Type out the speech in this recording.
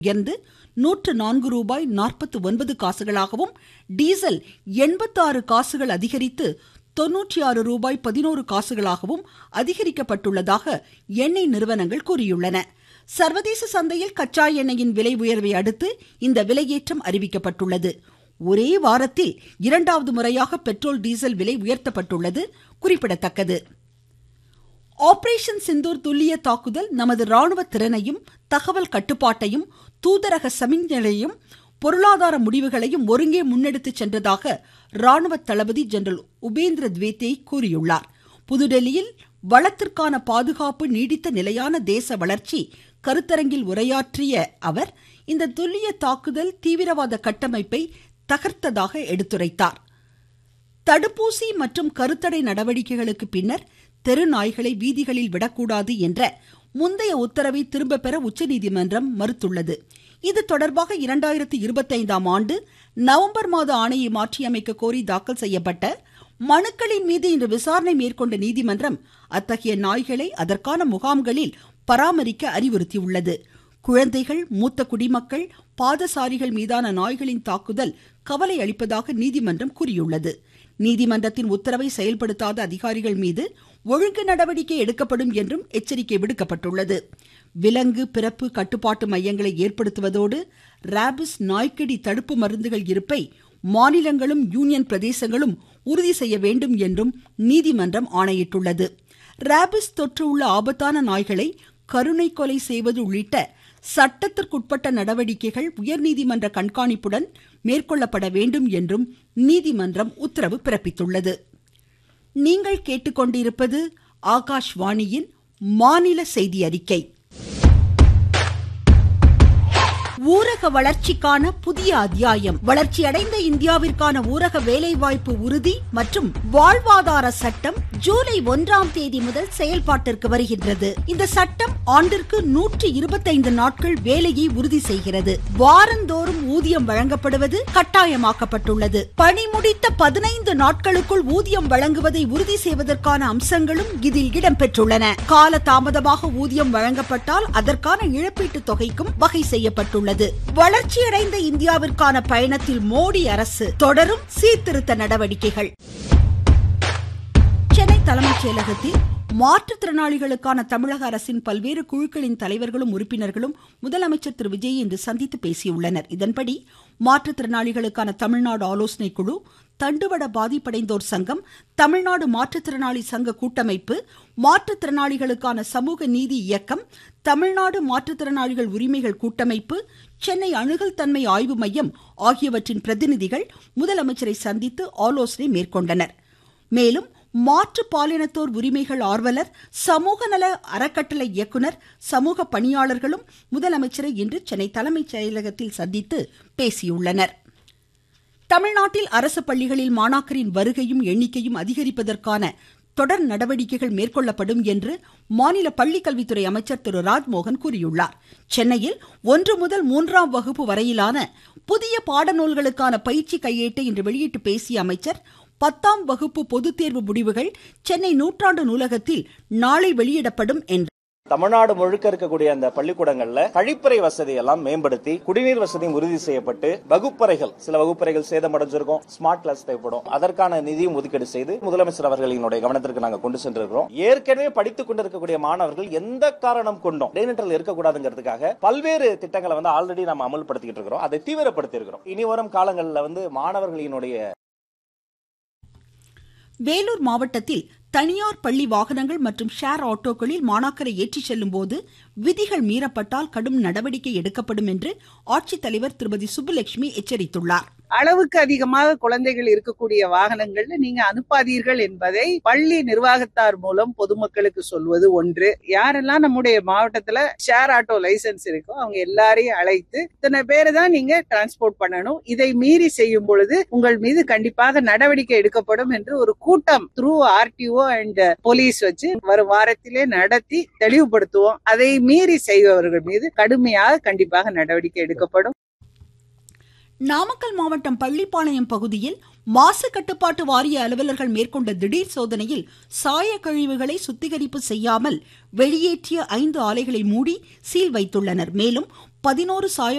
உயர்ந்து நூற்று நான்கு ரூபாய் நாற்பத்து ஒன்பது காசுகளாகவும் டீசல் எண்பத்தாறு காசுகள் அதிகரித்து தொன்னூற்றி ஆறு ரூபாய் பதினோரு காசுகளாகவும் அதிகரிக்கப்பட்டுள்ளதாக எண்ணெய் நிறுவனங்கள் கூறியுள்ளன சர்வதேச சந்தையில் கச்சா எண்ணெயின் விலை உயர்வை அடுத்து இந்த விலையேற்றம் அறிவிக்கப்பட்டுள்ளது ஒரே வாரத்தில் இரண்டாவது முறையாக பெட்ரோல் டீசல் விலை உயர்த்தப்பட்டுள்ளது குறிப்பிடத்தக்கது ஆபரேஷன் சிந்தூர் துல்லிய தாக்குதல் நமது ராணுவ திறனையும் தகவல் கட்டுப்பாட்டையும் தூதரக சமிஞ்சையையும் பொருளாதார முடிவுகளையும் ஒருங்கே முன்னெடுத்து சென்றதாக ராணுவ தளபதி ஜெனரல் உபேந்திர திவேதே கூறியுள்ளார் புதுடெல்லியில் வளத்திற்கான பாதுகாப்பு நீடித்த நிலையான தேச வளர்ச்சி கருத்தரங்கில் உரையாற்றிய அவர் இந்த துல்லிய தாக்குதல் தீவிரவாத கட்டமைப்பை தகர்த்ததாக எடுத்துரைத்தார் தடுப்பூசி மற்றும் கருத்தடை நடவடிக்கைகளுக்கு பின்னர் தெரு நாய்களை வீதிகளில் விடக்கூடாது என்ற முந்தைய உத்தரவை திரும்ப பெற உச்சநீதிமன்றம் மறுத்துள்ளது இது தொடர்பாக இரண்டாயிரத்தி இருபத்தைந்தாம் ஆண்டு நவம்பர் மாத ஆணையை மாற்றியமைக்க கோரி தாக்கல் செய்யப்பட்ட மனுக்களின் மீது இன்று விசாரணை மேற்கொண்ட நீதிமன்றம் அத்தகைய நாய்களை அதற்கான முகாம்களில் பராமரிக்க அறிவுறுத்தியுள்ளது குழந்தைகள் மூத்த குடிமக்கள் பாதசாரிகள் மீதான நாய்களின் தாக்குதல் கவலை அளிப்பதாக நீதிமன்றம் கூறியுள்ளது நீதிமன்றத்தின் உத்தரவை செயல்படுத்தாத அதிகாரிகள் மீது ஒழுங்கு நடவடிக்கை எடுக்கப்படும் என்றும் எச்சரிக்கை விடுக்கப்பட்டுள்ளது விலங்கு பிறப்பு கட்டுப்பாட்டு மையங்களை ஏற்படுத்துவதோடு ராபிஸ் நாய்க்கடி தடுப்பு மருந்துகள் இருப்பை மாநிலங்களும் யூனியன் பிரதேசங்களும் உறுதி செய்ய வேண்டும் என்றும் நீதிமன்றம் ஆணையிட்டுள்ளது ராபிஸ் தொற்று உள்ள ஆபத்தான நாய்களை கருணை கொலை செய்வது உள்ளிட்ட சட்டத்திற்குட்பட்ட நடவடிக்கைகள் உயர்நீதிமன்ற கண்காணிப்புடன் மேற்கொள்ளப்பட வேண்டும் என்றும் நீதிமன்றம் உத்தரவு பிறப்பித்துள்ளது நீங்கள் கேட்டுக்கொண்டிருப்பது ஆகாஷ்வாணியின் மாநில செய்தி அறிக்கை ஊரக வளர்ச்சிக்கான புதிய அத்தியாயம் வளர்ச்சியடைந்த இந்தியாவிற்கான ஊரக வேலைவாய்ப்பு உறுதி மற்றும் வாழ்வாதார சட்டம் ஜூலை ஒன்றாம் தேதி முதல் செயல்பாட்டிற்கு வருகின்றது இந்த சட்டம் ஆண்டிற்கு நூற்றி இருபத்தைந்து நாட்கள் வேலையை உறுதி செய்கிறது வாரந்தோறும் ஊதியம் வழங்கப்படுவது கட்டாயமாக்கப்பட்டுள்ளது பணி முடித்த பதினைந்து நாட்களுக்குள் ஊதியம் வழங்குவதை உறுதி செய்வதற்கான அம்சங்களும் இதில் இடம்பெற்றுள்ளன கால தாமதமாக ஊதியம் வழங்கப்பட்டால் அதற்கான இழப்பீட்டு தொகைக்கும் வகை செய்யப்பட்டுள்ளது உள்ளது வளர்ச்சியடைந்த இந்தியாவிற்கான பயணத்தில் மோடி அரசு தொடரும் சீர்திருத்த நடவடிக்கைகள் சென்னை தலைமைச் செயலகத்தில் மாற்றுத்திறனாளிகளுக்கான தமிழக அரசின் பல்வேறு குழுக்களின் தலைவர்களும் உறுப்பினர்களும் முதலமைச்சர் திரு விஜய் இன்று சந்தித்து பேசியுள்ளனர் இதன்படி மாற்றுத்திறனாளிகளுக்கான தமிழ்நாடு ஆலோசனை குழு தண்டுவட பாதிப்படைந்தோர் சங்கம் தமிழ்நாடு மாற்றுத்திறனாளி சங்க கூட்டமைப்பு மாற்றுத்திறனாளிகளுக்கான சமூக நீதி இயக்கம் தமிழ்நாடு மாற்றுத்திறனாளிகள் உரிமைகள் கூட்டமைப்பு சென்னை அணுகல் தன்மை ஆய்வு மையம் ஆகியவற்றின் பிரதிநிதிகள் முதலமைச்சரை சந்தித்து ஆலோசனை மேற்கொண்டனர் மேலும் மாற்று பாலினத்தோர் உரிமைகள் ஆர்வலர் சமூக நல அறக்கட்டளை இயக்குனர் சமூக பணியாளர்களும் முதலமைச்சரை இன்று சென்னை தலைமைச் செயலகத்தில் சந்தித்து பேசியுள்ளனர் தமிழ்நாட்டில் அரசு பள்ளிகளில் மாணாக்கரின் வருகையும் எண்ணிக்கையும் அதிகரிப்பதற்கான தொடர் நடவடிக்கைகள் மேற்கொள்ளப்படும் என்று மாநில பள்ளிக்கல்வித்துறை அமைச்சர் திரு ராஜ்மோகன் கூறியுள்ளார் சென்னையில் ஒன்று முதல் மூன்றாம் வகுப்பு வரையிலான புதிய பாடநூல்களுக்கான பயிற்சி கையேட்டை இன்று வெளியிட்டு பேசிய அமைச்சர் பத்தாம் வகுப்பு பொதுத் தேர்வு முடிவுகள் சென்னை நூற்றாண்டு நூலகத்தில் நாளை வெளியிடப்படும் என்றார் தமிழ்நாடு முழுக்க இருக்கக்கூடிய அந்த பள்ளிக்கூடங்கள்ல கழிப்பறை வசதி எல்லாம் மேம்படுத்தி குடிநீர் வசதியும் உறுதி செய்யப்பட்டு வகுப்பறைகள் சில வகுப்பறைகள் சேதமடைஞ்சிருக்கும் ஸ்மார்ட் கிளாஸ் தேவைப்படும் அதற்கான நிதியும் ஒதுக்கீடு செய்து முதலமைச்சர் அவர்களினுடைய கவனத்திற்கு நாங்க கொண்டு சென்றிருக்கிறோம் ஏற்கனவே படித்துக் கொண்டிருக்கக்கூடிய மாணவர்கள் எந்த காரணம் கொண்டும் இடைநிற்றல் இருக்கக்கூடாதுங்கிறதுக்காக பல்வேறு திட்டங்களை வந்து ஆல்ரெடி நம்ம அமல்படுத்திக்கிட்டு இருக்கிறோம் அதை தீவிரப்படுத்தி இருக்கிறோம் இனி வரும் காலங்களில் வந்து மாணவர்களினுடைய வேலூர் மாவட்டத்தில் தனியார் பள்ளி வாகனங்கள் மற்றும் ஷேர் ஆட்டோக்களில் மாணாக்கரை ஏற்றிச் செல்லும் போது விதிகள் மீறப்பட்டால் கடும் நடவடிக்கை எடுக்கப்படும் என்று ஆட்சித்தலைவர் திருமதி சுப்புலட்சுமி எச்சரித்துள்ளார் அளவுக்கு அதிகமாக குழந்தைகள் இருக்கக்கூடிய வாகனங்கள்ல நீங்க அனுப்பாதீர்கள் என்பதை பள்ளி நிர்வாகத்தார் மூலம் பொதுமக்களுக்கு சொல்வது ஒன்று யாரெல்லாம் நம்முடைய மாவட்டத்துல ஷேர் ஆட்டோ லைசன்ஸ் இருக்கோ அவங்க எல்லாரையும் அழைத்து இத்தனை பேரை தான் நீங்க டிரான்ஸ்போர்ட் பண்ணணும் இதை மீறி செய்யும் பொழுது உங்கள் மீது கண்டிப்பாக நடவடிக்கை எடுக்கப்படும் என்று ஒரு கூட்டம் த்ரூ ஆர்டிஓ அண்ட் போலீஸ் வச்சு வரும் வாரத்திலே நடத்தி தெளிவுபடுத்துவோம் அதை மீறி செய்பவர்கள் மீது கடுமையாக கண்டிப்பாக நடவடிக்கை எடுக்கப்படும் நாமக்கல் மாவட்டம் பள்ளிப்பாளையம் பகுதியில் மாசு கட்டுப்பாட்டு வாரிய அலுவலர்கள் மேற்கொண்ட திடீர் சோதனையில் சாய கழிவுகளை சுத்திகரிப்பு செய்யாமல் வெளியேற்றிய ஐந்து ஆலைகளை மூடி சீல் வைத்துள்ளனர் மேலும் பதினோரு சாய